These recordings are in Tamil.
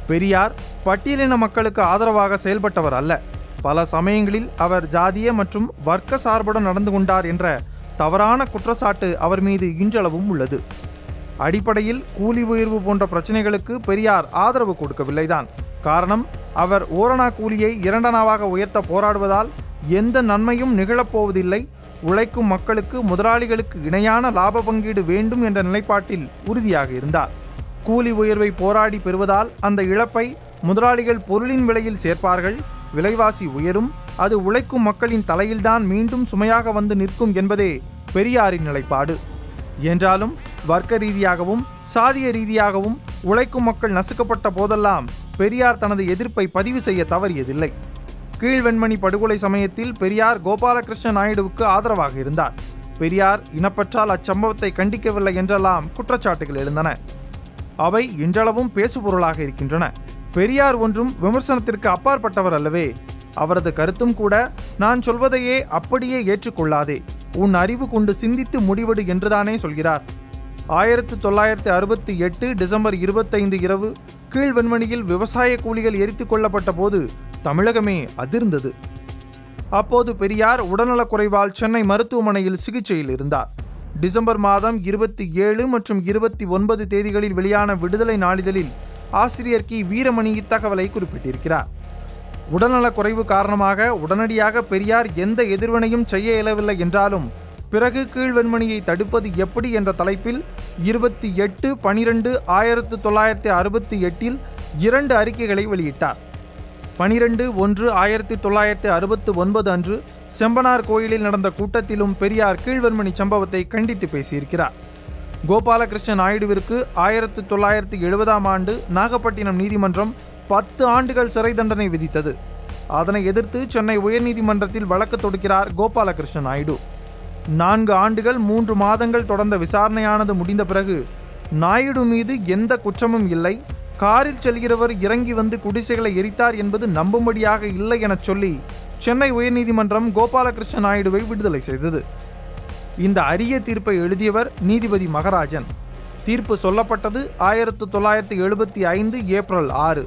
பெரியார் பட்டியலின மக்களுக்கு ஆதரவாக செயல்பட்டவர் அல்ல பல சமயங்களில் அவர் ஜாதிய மற்றும் வர்க்க சார்புடன் நடந்து கொண்டார் என்ற தவறான குற்றச்சாட்டு அவர் மீது இன்றளவும் உள்ளது அடிப்படையில் கூலி உயர்வு போன்ற பிரச்சனைகளுக்கு பெரியார் ஆதரவு கொடுக்கவில்லைதான் காரணம் அவர் ஓரணா கூலியை இரண்டனாவாக உயர்த்த போராடுவதால் எந்த நன்மையும் நிகழப்போவதில்லை உழைக்கும் மக்களுக்கு முதலாளிகளுக்கு இணையான லாப பங்கீடு வேண்டும் என்ற நிலைப்பாட்டில் உறுதியாக இருந்தார் கூலி உயர்வை போராடி பெறுவதால் அந்த இழப்பை முதலாளிகள் பொருளின் விலையில் சேர்ப்பார்கள் விலைவாசி உயரும் அது உழைக்கும் மக்களின் தலையில்தான் மீண்டும் சுமையாக வந்து நிற்கும் என்பதே பெரியாரின் நிலைப்பாடு என்றாலும் வர்க்க ரீதியாகவும் சாதிய ரீதியாகவும் உழைக்கும் மக்கள் நசுக்கப்பட்ட போதெல்லாம் பெரியார் தனது எதிர்ப்பை பதிவு செய்ய தவறியதில்லை கீழ்வெண்மணி படுகொலை சமயத்தில் பெரியார் கோபாலகிருஷ்ண நாயுடுவுக்கு ஆதரவாக இருந்தார் பெரியார் இனப்பற்றால் அச்சம்பவத்தை கண்டிக்கவில்லை என்றெல்லாம் குற்றச்சாட்டுகள் எழுந்தன அவை இன்றளவும் பேசுபொருளாக இருக்கின்றன பெரியார் ஒன்றும் விமர்சனத்திற்கு அப்பாற்பட்டவர் அல்லவே அவரது கருத்தும் கூட நான் சொல்வதையே அப்படியே ஏற்றுக்கொள்ளாதே உன் அறிவு கொண்டு சிந்தித்து முடிவெடு என்றுதானே சொல்கிறார் ஆயிரத்து தொள்ளாயிரத்து அறுபத்தி எட்டு டிசம்பர் இருபத்தைந்து இரவு கீழ்வெண்மணியில் விவசாய கூலிகள் எரித்து கொல்லப்பட்ட போது தமிழகமே அதிர்ந்தது அப்போது பெரியார் உடல்நலக்குறைவால் சென்னை மருத்துவமனையில் சிகிச்சையில் இருந்தார் டிசம்பர் மாதம் இருபத்தி ஏழு மற்றும் இருபத்தி ஒன்பது தேதிகளில் வெளியான விடுதலை நாளிதழில் ஆசிரியர் கி வீரமணி இத்தகவலை குறிப்பிட்டிருக்கிறார் உடல்நலக் குறைவு காரணமாக உடனடியாக பெரியார் எந்த எதிர்வினையும் செய்ய இயலவில்லை என்றாலும் பிறகு கீழ்வெண்மணியை தடுப்பது எப்படி என்ற தலைப்பில் இருபத்தி எட்டு பனிரெண்டு ஆயிரத்து தொள்ளாயிரத்தி அறுபத்தி எட்டில் இரண்டு அறிக்கைகளை வெளியிட்டார் பனிரெண்டு ஒன்று ஆயிரத்தி தொள்ளாயிரத்தி அறுபத்து ஒன்பது அன்று செம்பனார் கோயிலில் நடந்த கூட்டத்திலும் பெரியார் கீழ்வெண்மணி சம்பவத்தை கண்டித்து பேசியிருக்கிறார் கோபாலகிருஷ்ண நாயுடுவிற்கு ஆயிரத்து தொள்ளாயிரத்தி எழுபதாம் ஆண்டு நாகப்பட்டினம் நீதிமன்றம் பத்து ஆண்டுகள் சிறை தண்டனை விதித்தது அதனை எதிர்த்து சென்னை உயர்நீதிமன்றத்தில் வழக்கு தொடுக்கிறார் கோபாலகிருஷ்ண நாயுடு நான்கு ஆண்டுகள் மூன்று மாதங்கள் தொடர்ந்த விசாரணையானது முடிந்த பிறகு நாயுடு மீது எந்த குற்றமும் இல்லை காரில் செல்கிறவர் இறங்கி வந்து குடிசைகளை எரித்தார் என்பது நம்பும்படியாக இல்லை எனச் சொல்லி சென்னை உயர்நீதிமன்றம் கோபாலகிருஷ்ண நாயுடுவை விடுதலை செய்தது இந்த அரிய தீர்ப்பை எழுதியவர் நீதிபதி மகராஜன் தீர்ப்பு சொல்லப்பட்டது ஆயிரத்து தொள்ளாயிரத்தி எழுபத்தி ஐந்து ஏப்ரல் ஆறு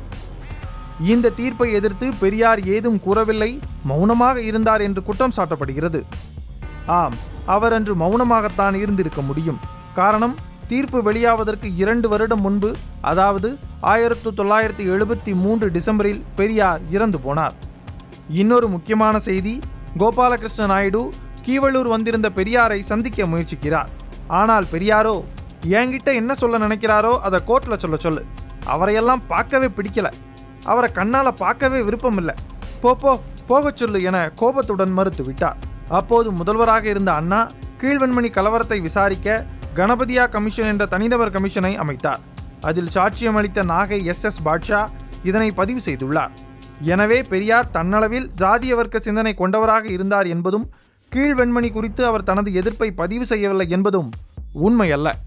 இந்த தீர்ப்பை எதிர்த்து பெரியார் ஏதும் கூறவில்லை மௌனமாக இருந்தார் என்று குற்றம் சாட்டப்படுகிறது ஆம் அவர் அன்று மௌனமாகத்தான் இருந்திருக்க முடியும் காரணம் தீர்ப்பு வெளியாவதற்கு இரண்டு வருடம் முன்பு அதாவது ஆயிரத்து தொள்ளாயிரத்தி எழுபத்தி மூன்று டிசம்பரில் பெரியார் இறந்து போனார் இன்னொரு முக்கியமான செய்தி கோபாலகிருஷ்ண நாயுடு கீவளூர் வந்திருந்த பெரியாரை சந்திக்க முயற்சிக்கிறார் ஆனால் பெரியாரோ என்கிட்ட என்ன சொல்ல நினைக்கிறாரோ அதை கோர்ட்ல சொல்ல சொல்லு அவரையெல்லாம் பார்க்கவே பிடிக்கல அவரை கண்ணால பார்க்கவே விருப்பம் இல்லை போ போ போகச் சொல்லு என கோபத்துடன் மறுத்து விட்டார் அப்போது முதல்வராக இருந்த அண்ணா கீழ்வெண்மணி கலவரத்தை விசாரிக்க கணபதியா கமிஷன் என்ற தனிநபர் கமிஷனை அமைத்தார் அதில் சாட்சியம் அளித்த நாகை எஸ் எஸ் பாட்ஷா இதனை பதிவு செய்துள்ளார் எனவே பெரியார் தன்னளவில் ஜாதிய வர்க்க சிந்தனை கொண்டவராக இருந்தார் என்பதும் கீழ்வெண்மணி குறித்து அவர் தனது எதிர்ப்பை பதிவு செய்யவில்லை என்பதும் உண்மையல்ல